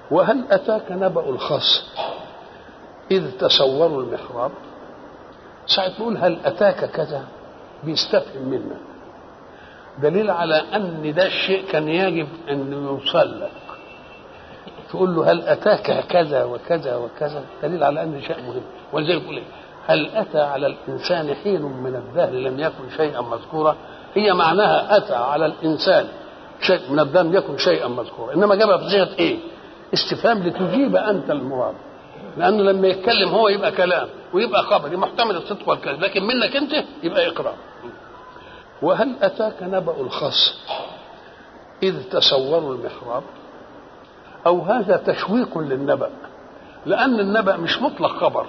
وهل أتاك نبأ الخصم إذ تصوروا المحراب ساعة نقول هل أتاك كذا بيستفهم منا دليل على أن ده الشيء كان يجب أن يوصل لك تقول له هل أتاك كذا وكذا وكذا دليل على أن شيء مهم ولذلك يقول هل أتى على الإنسان حين من الدهر لم يكن شيئا مذكورا هي معناها أتى على الإنسان شيء من الدهر لم يكن شيئا مذكورا إنما جابها في صيغة إيه استفهام لتجيب أنت المراد لأنه لما يتكلم هو يبقى كلام ويبقى خبر محتمل الصدق والكذب لكن منك أنت يبقى إقرار وهل أتاك نبأ الخصم إذ تصوروا المحراب أو هذا تشويق للنبأ لأن النبأ مش مطلق خبر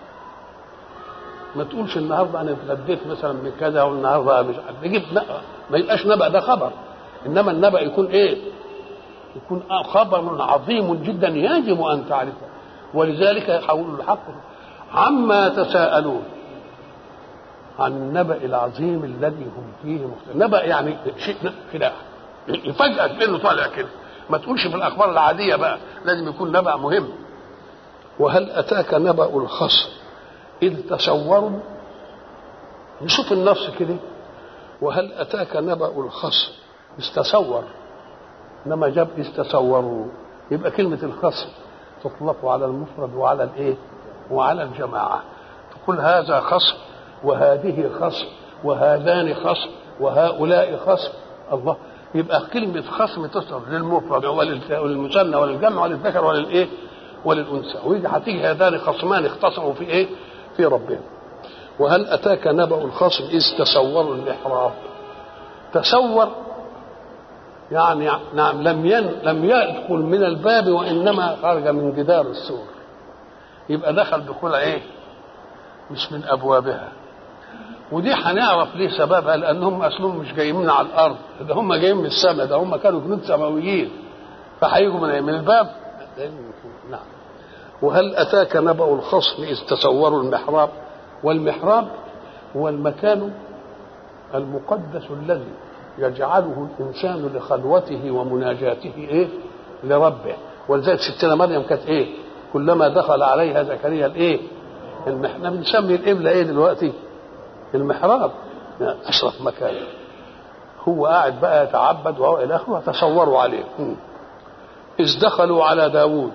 ما تقولش النهارده انا اتغديت مثلا من كذا والنهارده مش عارف نجيب ما يبقاش نبأ ده خبر انما النبأ يكون ايه؟ يكون خبر عظيم جدا يجب ان تعرفه ولذلك يقول الحق عما يتساءلون عن النبأ العظيم الذي هم فيه مختلفون نبأ يعني شيء كده يفاجئك بانه طالع كده ما تقولش في الاخبار العاديه بقى لازم يكون نبأ مهم وهل اتاك نبأ الخصم إذ تصوروا نشوف النص كده وهل أتاك نبأ الخصم استصور إنما جاب استصوروا يبقى كلمة الخصم تطلق على المفرد وعلى الإيه؟ وعلى الجماعة تقول هذا خصم وهذه خصم وهذان خصم وهؤلاء خصم الله يبقى كلمة خصم تصرف للمفرد وللمثنى وللجمع وللذكر وللإيه؟ وللأنثى ويجي هتيجي هذان خصمان اختصموا في إيه؟ في ربهم وهل أتاك نبأ الخصم إذ تصوروا المحراب تصور يعني نعم لم ين لم يدخل من الباب وإنما خرج من جدار السور يبقى دخل دخول إيه مش من أبوابها ودي هنعرف ليه سببها لأنهم أصلهم مش جايين من على الأرض ده هم جايين من السماء ده هم كانوا جنود سماويين فهيجوا من من الباب نعم وهل أتاك نبأ الخصم إذ تصوروا المحراب والمحراب هو المكان المقدس الذي يجعله الإنسان لخلوته ومناجاته إيه لربه ولذلك ستنا مريم كانت إيه كلما دخل عليها زكريا الإيه احنا بنسمي القبلة إيه دلوقتي المحراب أشرف مكان هو قاعد بقى يتعبد وهو إلى آخره تصوروا عليه إذ دخلوا على داوود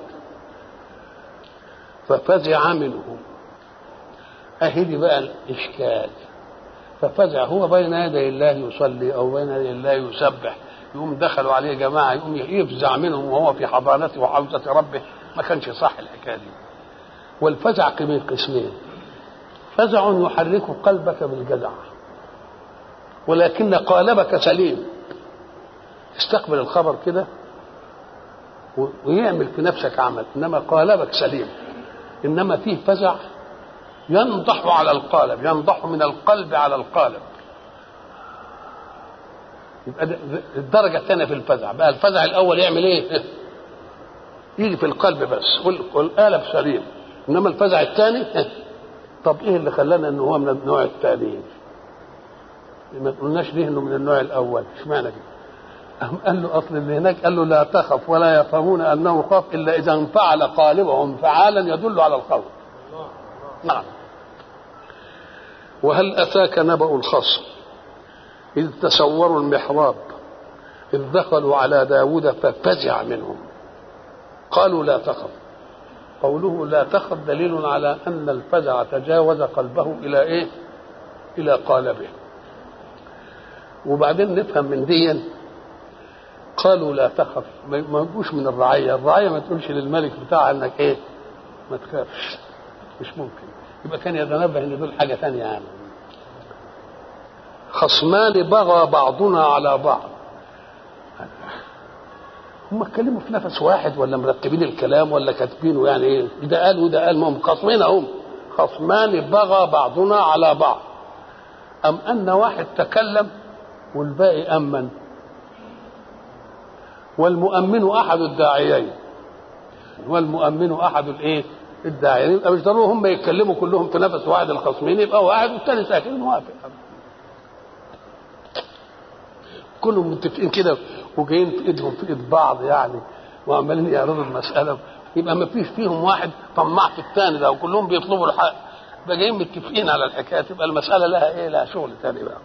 ففزع منهم أهدي بقى الإشكال ففزع هو بين يدي الله يصلي أو بين يدي الله يسبح يقوم دخلوا عليه جماعة يقوم يفزع منهم وهو في حضانته وحوزة ربه ما كانش صح الحكاية دي والفزع من قسمين فزع يحرك قلبك بالجزع ولكن قالبك سليم استقبل الخبر كده ويعمل في نفسك عمل انما قالبك سليم انما فيه فزع ينضح على القالب ينضح من القلب على القالب يبقى الدرجة الثانية في الفزع بقى الفزع الأول يعمل إيه؟ يجي في القلب بس والقالب سليم إنما الفزع الثاني طب إيه اللي خلانا إنه هو من النوع الثاني؟ ما قلناش ليه إنه من النوع الأول؟ اشمعنى كده؟ قال له اصل اللي هناك قال له لا تخف ولا يفهمون انه خاف الا اذا انفعل قالبهم انفعالا يدل على الخوف نعم وهل اتاك نبا الخصم اذ تصوروا المحراب اذ دخلوا على داود ففزع منهم قالوا لا تخف قوله لا تخف دليل على ان الفزع تجاوز قلبه الى ايه الى قالبه وبعدين نفهم من دي قالوا لا تخف ما يجوش من الرعيه الرعيه ما تقولش للملك بتاعها انك ايه ما تخافش مش ممكن يبقى كان يتنبه ان دول حاجه ثانيه يعني خصمان بغى بعضنا على بعض هم اتكلموا في نفس واحد ولا مرتبين الكلام ولا كاتبينه يعني ايه ده قال وده قال ما هم خصمين هم خصمان بغى بعضنا على بعض ام ان واحد تكلم والباقي امن والمؤمن احد الداعيين والمؤمن احد الايه الداعيين يبقى مش ضروري هم يتكلموا كلهم في نفس واحد الخصمين يبقى واحد والثاني ساكت موافق كلهم متفقين كده وجايين في ايدهم في ايد بعض يعني وعمالين يعرضوا المساله يبقى ما فيش فيهم واحد طماع في الثاني لو كلهم بيطلبوا الحق يبقى جايين متفقين على الحكايه تبقى المساله لها ايه لها شغل ثاني بقى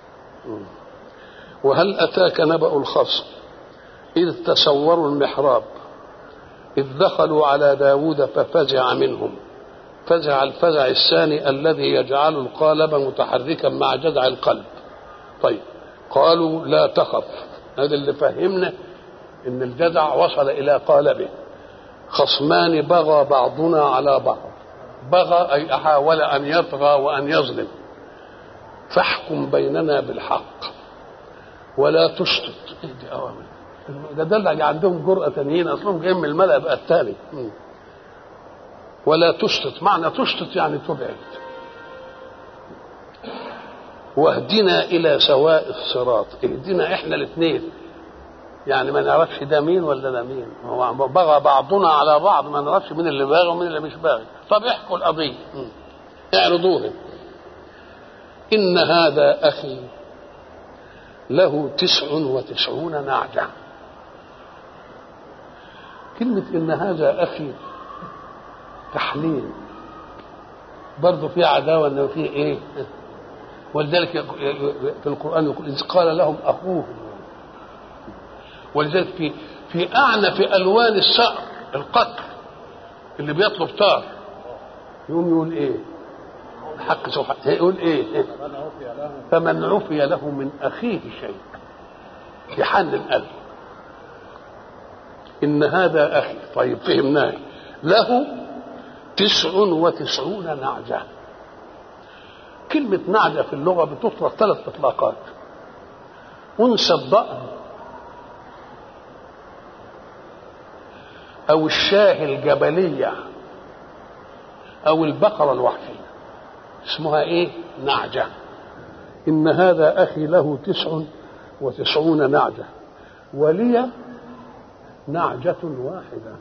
وهل اتاك نبأ الخصم اذ تسوروا المحراب اذ دخلوا على داود ففزع منهم فزع الفزع الثاني الذي يجعل القالب متحركا مع جذع القلب طيب قالوا لا تخف هذا اللي فهمنا ان الجذع وصل الى قالبه خصمان بغى بعضنا على بعض بغى اي حاول ان يطغى وان يظلم فاحكم بيننا بالحق ولا تشطط ايه دي اوامر ده دل عندهم جرأة تانيين اصلهم جايين من الملأ بقى الثاني ولا تشطط معنى تشطط يعني تبعد واهدنا الى سواء الصراط اهدنا احنا الاثنين يعني ما نعرفش ده مين ولا ده مين هو بغى بعضنا على بعض ما نعرفش مين اللي باغي ومين اللي مش باغي طب احكوا القضيه اعرضوها ان هذا اخي له تسع وتسعون نعجه كلمه ان هذا اخي تحليل برضه في عداوه انه في ايه ولذلك في القران يقول اذ قال لهم اخوهم ولذلك في في اعنف الوان الثأر القتل اللي بيطلب طار يقوم يقول ايه الحق سبحانه يقول ايه فمن عفي له من اخيه شيء يحن القلب ان هذا اخي طيب فهمناه له تسع وتسعون نعجة كلمة نعجة في اللغة بتطلق ثلاث إطلاقات أنثى الضأن أو الشاه الجبلية أو البقرة الوحشية اسمها إيه؟ نعجة إن هذا أخي له تسع وتسعون نعجة ولي نعجة واحدة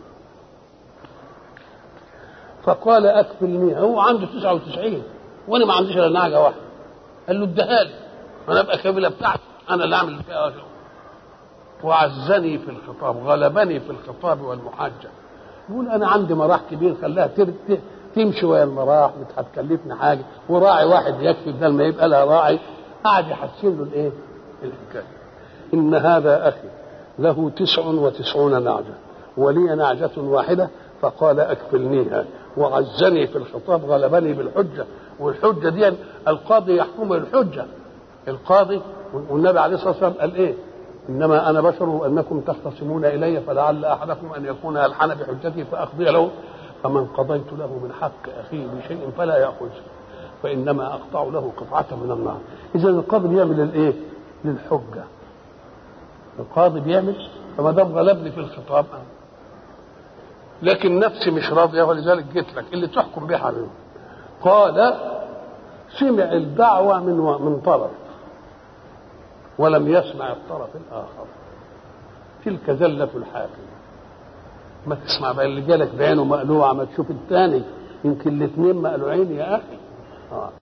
فقال اكفلني هو عنده 99 وانا ما عنديش الا نعجه واحده قال له اديها لي انا ابقى كابله بتاعتي انا اللي اعمل فيها وعزني في الخطاب غلبني في الخطاب والمحاجه يقول انا عندي مراح كبير خلاها تمشي ويا المراح مش هتكلفني حاجه وراعي واحد يكفي بدل ما يبقى لها راعي قعد يحسن له الايه؟ الحكايه ان هذا اخي له تسع وتسعون نعجه ولي نعجه واحده فقال اكفلنيها وعزني في الخطاب غلبني بالحجه والحجه دي القاضي يحكم الحجه القاضي والنبي عليه الصلاه والسلام قال ايه؟ انما انا بشر وانكم تختصمون الي فلعل احدكم ان يكون الحن بحجتي فاقضي له فمن قضيت له من حق اخيه بشيء فلا ياخذه فانما اقطع له قطعه من النار اذا القاضي بيعمل الايه؟ للحجه القاضي بيعمل فما دام غلبني في الخطاب لكن نفسي مش راضيه ولذلك جيت لك اللي تحكم بها عليهم قال سمع الدعوه من من طرف ولم يسمع الطرف الاخر تلك زله الحاكم ما تسمع بقى اللي جالك بعينه مقلوعه ما تشوف الثاني يمكن الاثنين مقلوعين يا اخي آه.